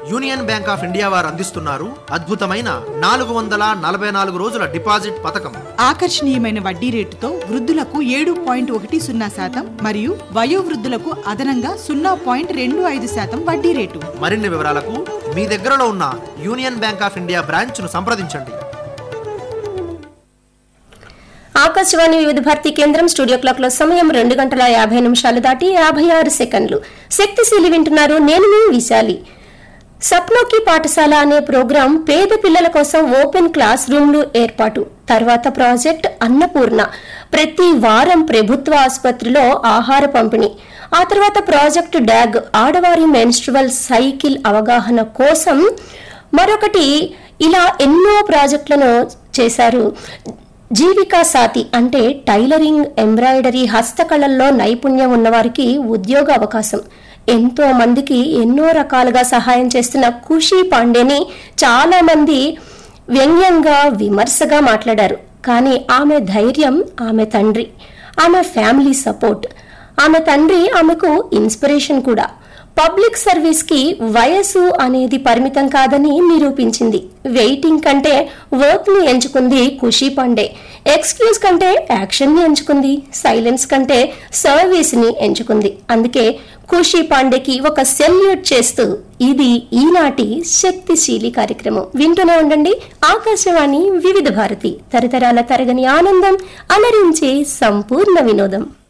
union Bank of India వారు అందిస్తున్నారు అద్భుతమైన నాలుగు వందల నలభై నాలుగు రోజుల డిపాజిట్ పథకం ఆకర్షణీయమైన వడ్డీ రేటుతో వృద్ధులకు ఏడు పాయింట్ ఒకటి సున్నా శాతం మరియు వయోవృద్ధులకు అదనంగా సున్నా పాయింట్ రెండు ఐదు శాతం వడ్డీ రేటు మరిన్ని వివరాలకు మీ దగ్గరలో ఉన్న యూనియన్ బ్యాంక్ ఆఫ్ ఇండియా బ్రాంచ్ను సంప్రదించండి ఆకాశవాణి వివిధ భారతి కేంద్రం స్టూడియో క్లాక్ లో సమయం రెండు గంటల యాభై నిమిషాలు దాటి యాభై ఆరు సెకండ్లు శక్తిశీలి వింటున్నారు నేను మీ విశాలి సప్నోకి పాఠశాల అనే ప్రోగ్రాం పేద పిల్లల కోసం ఓపెన్ క్లాస్ రూమ్లు ఏర్పాటు తర్వాత ప్రాజెక్ట్ అన్నపూర్ణ ప్రతి వారం ప్రభుత్వ ఆసుపత్రిలో ఆహార పంపిణీ ఆ తర్వాత ప్రాజెక్ట్ డాగ్ ఆడవారి మెన్స్ట్రువల్ సైకిల్ అవగాహన కోసం మరొకటి ఇలా ఎన్నో ప్రాజెక్టులను చేశారు జీవికా సాతి అంటే టైలరింగ్ ఎంబ్రాయిడరీ హస్తకళల్లో నైపుణ్యం ఉన్నవారికి ఉద్యోగ అవకాశం ఎంతో మందికి ఎన్నో రకాలుగా సహాయం చేస్తున్న ఖుషి పాండేని చాలా మంది వ్యంగ్యంగా విమర్శగా మాట్లాడారు కానీ ఆమె ధైర్యం ఆమె తండ్రి ఆమె ఫ్యామిలీ సపోర్ట్ ఆమె తండ్రి ఆమెకు ఇన్స్పిరేషన్ కూడా పబ్లిక్ సర్వీస్ కి వయసు అనేది పరిమితం కాదని నిరూపించింది వెయిటింగ్ కంటే వర్క్ ని ఎంచుకుంది ఖుషి పాండే ఎక్స్క్యూజ్ కంటే యాక్షన్ ని ఎంచుకుంది సైలెన్స్ కంటే సర్వీస్ ని ఎంచుకుంది అందుకే ఖుషి పాండేకి ఒక సెల్యూట్ చేస్తూ ఇది ఈనాటి శక్తిశీలి కార్యక్రమం వింటూనే ఉండండి ఆకాశవాణి వివిధ భారతి తరతరాల తరగని ఆనందం అలరించే సంపూర్ణ వినోదం